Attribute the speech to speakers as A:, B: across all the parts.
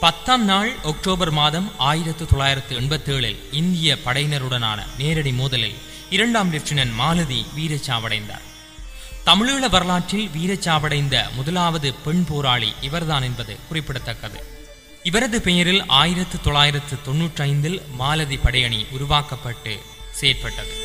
A: பத்தாம் நாள் அக்டோபர் மாதம் ஆயிரத்து தொள்ளாயிரத்து எண்பத்தேழில் இந்திய படையினருடனான நேரடி மோதலில் இரண்டாம் லெப்டினன்ட் மாலதி வீரச்சாவடைந்தார் தமிழீழ வரலாற்றில் வீரச்சாவடைந்த முதலாவது பெண் போராளி இவர்தான் என்பது குறிப்பிடத்தக்கது இவரது பெயரில் ஆயிரத்து தொள்ளாயிரத்து தொன்னூற்றி ஐந்தில் மாலதி படையணி உருவாக்கப்பட்டு செயற்பட்டது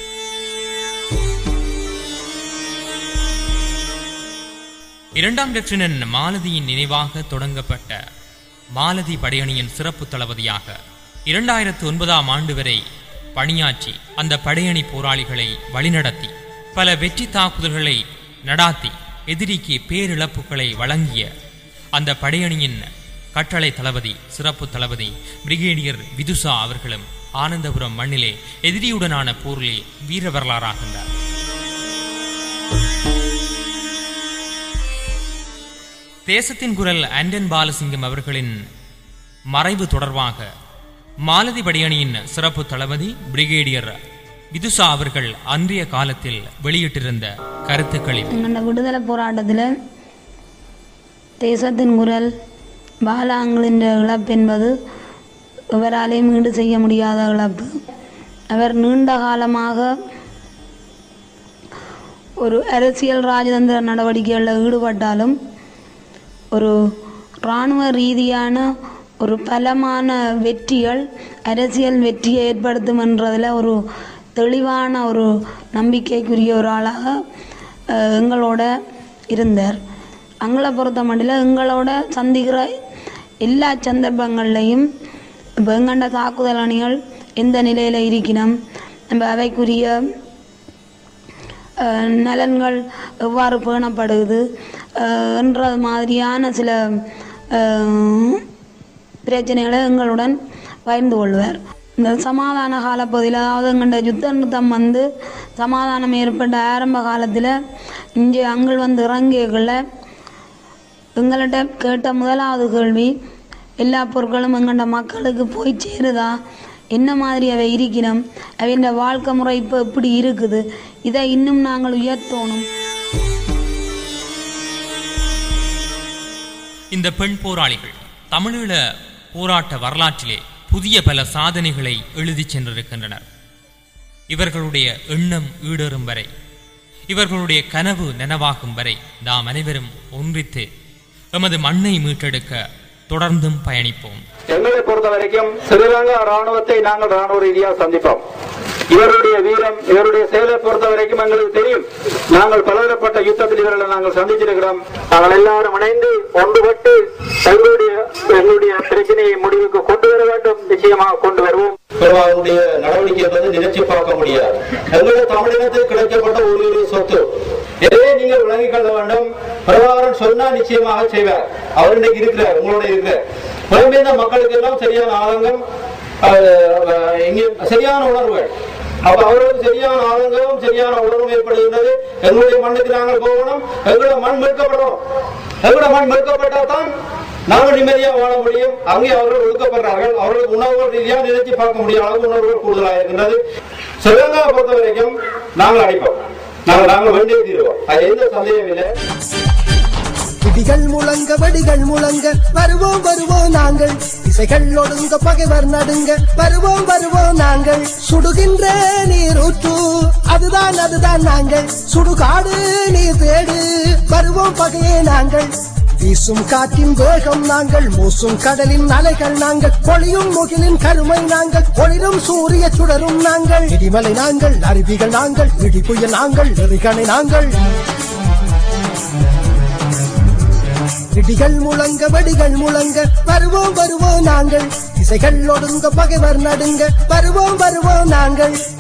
A: இரண்டாம் லெப்டினன்ட் மாலதியின் நினைவாக தொடங்கப்பட்ட மாலதி படையணியின் சிறப்பு தளபதியாக இரண்டாயிரத்து ஒன்பதாம் ஆண்டு வரை பணியாற்றி அந்த படையணி போராளிகளை வழிநடத்தி பல வெற்றி தாக்குதல்களை நடாத்தி எதிரிக்கு பேரிழப்புகளை வழங்கிய அந்த படையணியின் கட்டளை தளபதி சிறப்பு தளபதி பிரிகேடியர் விதுசா அவர்களும் ஆனந்தபுரம் மண்ணிலே எதிரியுடனான போரிலே வீர வரலாறாகின்றார் தேசத்தின் குரல் ஆண்டன் பாலசிங்கம் அவர்களின் மறைவு தொடர்பாக மாலதி படையணியின் சிறப்பு தளபதி பிரிகேடியர் விதுசா அவர்கள் அன்றைய காலத்தில் வெளியிட்டிருந்த கருத்துக்களில்
B: எங்களோட விடுதலை போராட்டத்தில் தேசத்தின் குரல் பாலாங்களின் இழப்பு என்பது இவராலேயும் ஈடு செய்ய முடியாத இழப்பு அவர் நீண்ட காலமாக ஒரு அரசியல் ராஜதந்திர நடவடிக்கைகளில் ஈடுபட்டாலும் ஒரு இராணுவ ரீதியான ஒரு பலமான வெற்றிகள் அரசியல் வெற்றியை ஏற்படுத்தும் என்றதில் ஒரு தெளிவான ஒரு நம்பிக்கைக்குரிய ஒரு ஆளாக அஹ், எங்களோட இருந்தார் எங்களை பொறுத்த மட்டும் எங்களோட சந்திக்கிற எல்லா சந்தர்ப்பங்கள்லையும் இப்போ எங்கண்ட தாக்குதல் அணிகள் எந்த நிலையில் இருக்கணும் நம்ம அவைக்குரிய அஹ், நலன்கள் எவ்வாறு பேணப்படுது அஹ், என்ற மாதிரியான சில அஹ், பிரச்சனைகளை எங்களுடன் பகிர்ந்து கொள்வார் இந்த சமாதான காலப்பகுதியில் அதாவது எங்கள்ட யுத்த நிறுத்தம் வந்து சமாதானம் ஏற்பட்ட ஆரம்ப காலத்தில் இங்கே அங்கள் வந்து இறங்கியக்குள்ள எங்கள்கிட்ட கேட்ட முதலாவது கேள்வி எல்லா பொருட்களும் எங்கள்ட மக்களுக்கு போய் சேருதா என்ன மாதிரி அவை இருக்கணும் அவையின் வாழ்க்கை முறை இப்போ எப்படி இருக்குது இதை இன்னும் நாங்கள் உயர்த்தணும்
A: இந்த பெண் போராளிகள் தமிழீழ போராட்ட வரலாற்றிலே புதிய பல சாதனைகளை எழுதிச் சென்றிருக்கின்றனர் இவர்களுடைய எண்ணம் ஈடேறும் வரை இவர்களுடைய கனவு நனவாகும் வரை நாம் அனைவரும் ஒன்றித்து எமது மண்ணை மீட்டெடுக்க தொடர்ந்தும் பயணிப்போம்
C: எங்களை பொறுத்த வரைக்கும் ஸ்ரீலங்கா ராணுவத்தை நாங்கள் ராணுவ ரீதியாக சந்திப்போம் இவருடைய வீரம் இவருடைய செயலை பொறுத்த வரைக்கும் எங்களுக்கு தெரியும் நாங்கள் பலதரப்பட்ட யுத்தத்தில் இவர்களை நாங்கள் சந்திச்சிருக்கிறோம் நாங்கள் எல்லாரும் இணைந்து ஒன்றுபட்டு எங்களுடைய எங்களுடைய பிரச்சனையை முடிவுக்கு கொண்டு வர வேண்டும் நிச்சயமாக கொண்டு வருவோம் அவருடைய நடவடிக்கை என்பது நினைச்சு பார்க்க முடியாது எங்களுடைய தமிழினத்தில் கிடைக்கப்பட்ட ஒரு சொத்து எதை நீங்கள் விளங்கிக் கொள்ள வேண்டும் பிரபாகரன் சொன்னா நிச்சயமாக செய்வார் அவர் இன்னைக்கு இருக்கிறார் உங்களோட இருக்கிறார் புலம்பெயர்ந்த மக்களுக்கு எல்லாம் சரியான ஆதங்கம் அஹ், இங்கே சரியான உணர்வுகள் அப்ப அவர்களுக்கு சரியான ஆதங்கமும் சரியான உணர்வும் ஏற்படுகின்றது எங்களுடைய மண்ணுக்கு நாங்கள் போகணும் எங்களோட மண் மீட்கப்படணும் எங்களோட மண் மீட்கப்பட்டால் தான் நாங்கள் நிம்மதியா வாழ முடியும் அங்கே அவர்கள் ஒதுக்கப்படுறார்கள் அவர்களுக்கு உணவுகள் ரீதியாக நினைச்சு பார்க்க முடியாத அளவு உணர்வுகள் கூடுதலாக இருக்கின்றது சிவகங்காவை பொறுத்த வரைக்கும் நாங்கள் அடிப்போம் நாங்கள் நாங்கள் வேண்டிய தீர்வோம் அது எந்த சந்தேகம் இல்லை
D: இடிகள் முழங்க வெடிகள் முழங்க வருவோம் வருவோம் நாங்கள் இசைகள் ஒடுங்க பகைவர் நடுங்க வருவோம் வருவோம் நாங்கள் சுடுகின்ற நீர் ஊற்று அதுதான் அதுதான் நாங்கள் சுடுகாடு நீர் தேடு வருவோம் பகையே நாங்கள் வீசும் காற்றின் வேகம் நாங்கள் மூசும் கடலின் அலைகள் நாங்கள் பொழியும் முகிலின் கருமை நாங்கள் ஒளிரும் சூரிய சுடரும் நாங்கள் இடிமலை நாங்கள் அருவிகள் நாங்கள் இடிப்புயல் நாங்கள் நெறிகணை நாங்கள் இடிகள் முழங்க வெடிகள் முழங்க வருவோம் வருவோம் நாங்கள் இசைகள் ஒடுங்க பகைவர் நடுங்க வருவோம் வருவோம் நாங்கள்